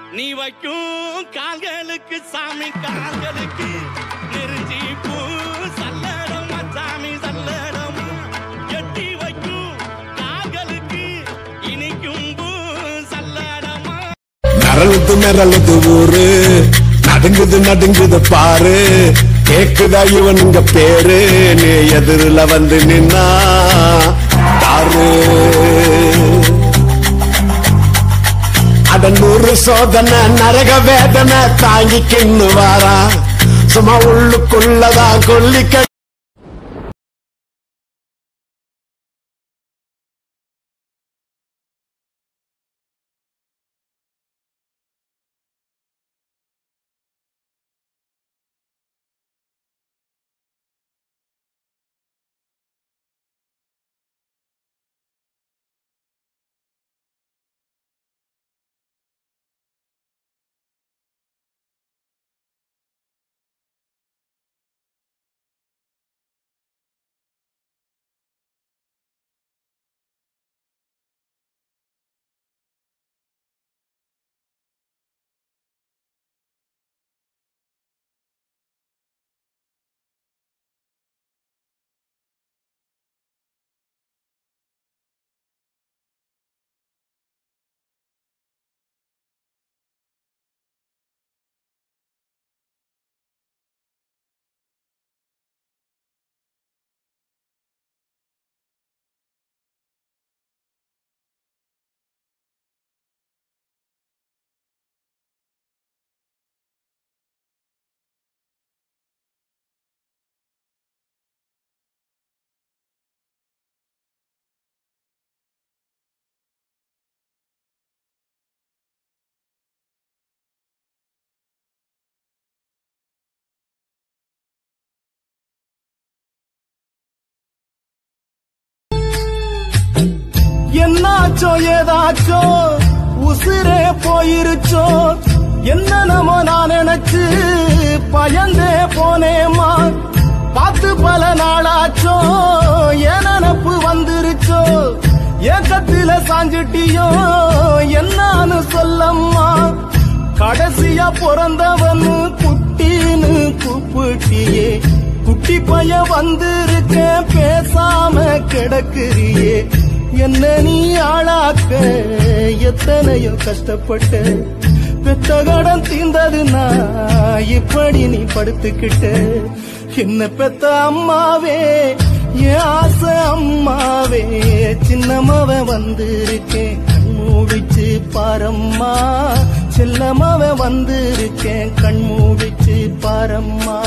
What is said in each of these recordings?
நீ வைக்கும் கால்களுக்கு சாமி கால்களுக்கு நெருஞ்சி பூ சல்லடம் சாமி சல்லடம் எட்டி வைக்கும் கால்களுக்கு இனிக்கும் பூ சல்லடமா நரளுது மிரளுது ஊரு நடுங்குது நடுங்குது பாரு கேக்குதா இவனுங்க பேரு நீ எதிரில வந்து நின்னா தாரு அட நூறு சோதனை நரக வேதனை தாங்கிக்கின்னு வாரா சும்மா உள்ளுக்குள்ளதான் கொல்லிக்க என்னாச்சோ ஏதாச்சோ உசிரே போயிருச்சோ என்ன நம்ம நான் நினைச்சு பயந்தே போனேமா பார்த்து பல நாளாச்சோ என் நினப்பு வந்துருச்சோ ஏக்கத்தில சாஞ்சிட்டியோ என்னான்னு சொல்லம்மா கடைசியா பிறந்தவனு குட்டின்னு கூப்பிட்டியே குட்டி பைய வந்திருக்கேன் பேசாம கிடக்குறியே என்ன நீ ஆளாக்க எத்தனையோ கஷ்டப்பட்ட பெத்த கடன் தீந்ததுன்னா இப்படி நீ படுத்துக்கிட்ட என்ன பெத்த அம்மாவே என் ஆசை அம்மாவே சின்னமாவ வந்திருக்கேன் கண் மூடிச்சு பாரம்மா செல்லமாவ வந்திருக்கேன் கண் மூடிச்சு பாரம்மா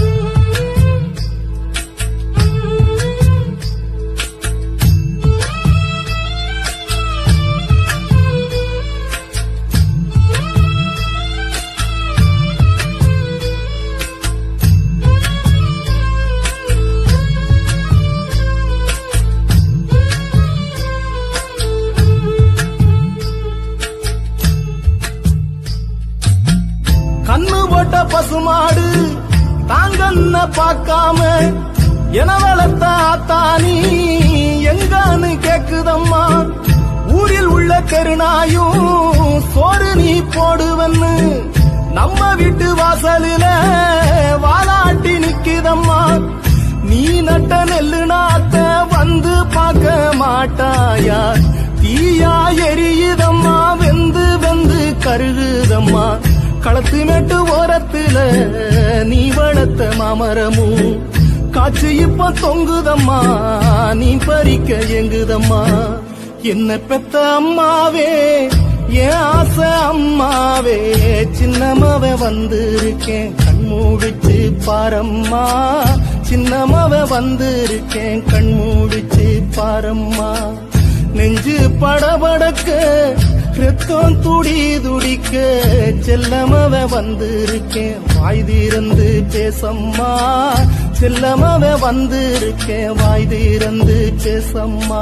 கண்ணு போட்ட பசுமாடு தாங்கன்ன பார்க்காம என வளர்த்த ஆத்தானி எங்கான்னு கேக்குதம்மா ஊரில் உள்ள தெருநாயும் சோறு நீ போடுவன்னு நம்ம வீட்டு வாசலில வாலாட்டி நிக்குதம்மா நீ நட்ட நெல்லு நாத்த வந்து பார்க்க மாட்டாயா தீயா எரியுதம்மா வெந்து வெந்து கருகுதம்மா களத்து மேட்டு ஓரத்துல நீ வளர்த்த மாமரமும் காற்று இப்ப தொங்குதம்மா நீ பறிக்க எங்குதம்மா என்ன பெத்த அம்மாவே என் ஆசை அம்மாவே சின்னமாவ வந்திருக்கேன் கண் மூடிச்சு பாரம்மா சின்னமாவ வந்திருக்கேன் கண் மூடிச்சு பாரம்மா நெஞ்சு படபடக்க ரத்தம் துடி துடிக்க செல்லமவ வந்திருக்கேன் வாய் தீரந்து பேசம்மா செல்லமவ வந்திருக்கேன் வாய் தீரந்து பேசம்மா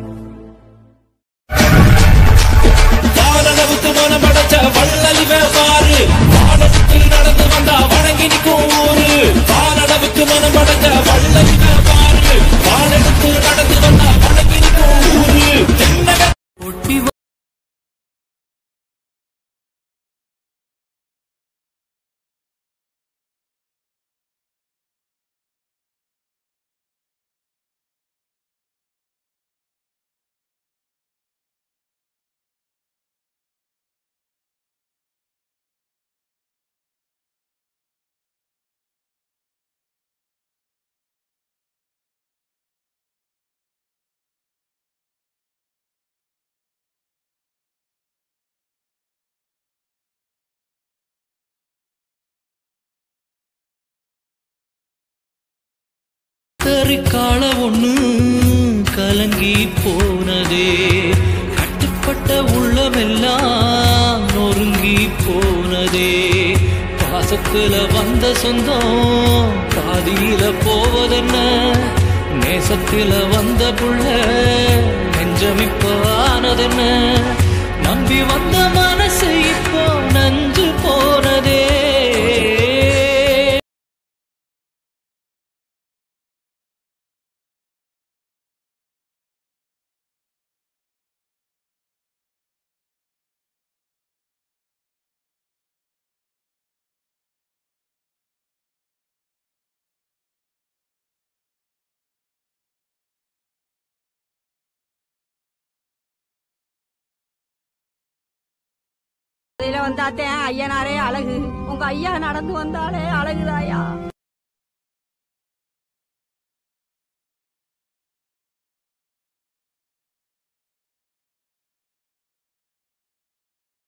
வானளவுக்கு மனம் படைச்ச வள்ளலிவே பாரு வானத்துக்கு நடந்து வந்தா வணங்கி நிற்கும் ஊரு வானளவுக்கு மனம் படைச்ச வள்ளலிவே பாரு வானத்துக்கு நடந்து வந்தா வணங்கி நிற்கும் ஊரு தென்னக கரிக்கால ஒண்ணு கலங்கி போனதே கட்டுப்பட்ட உள்ளமெல்லாம் நொறுங்கி போனதே பாசத்துல வந்த சொந்தம் பாதியில போவதென்ன நேசத்துல வந்த புள்ள நெஞ்சமிப்ப ஆனதென்ன நம்பி வந்த மனசு இப்போ நஞ்சு போனதே இதுல வந்தாத்தேன் ஐயனாரே அழகு உங்க ஐயா நடந்து வந்தாலே அழகுதாயா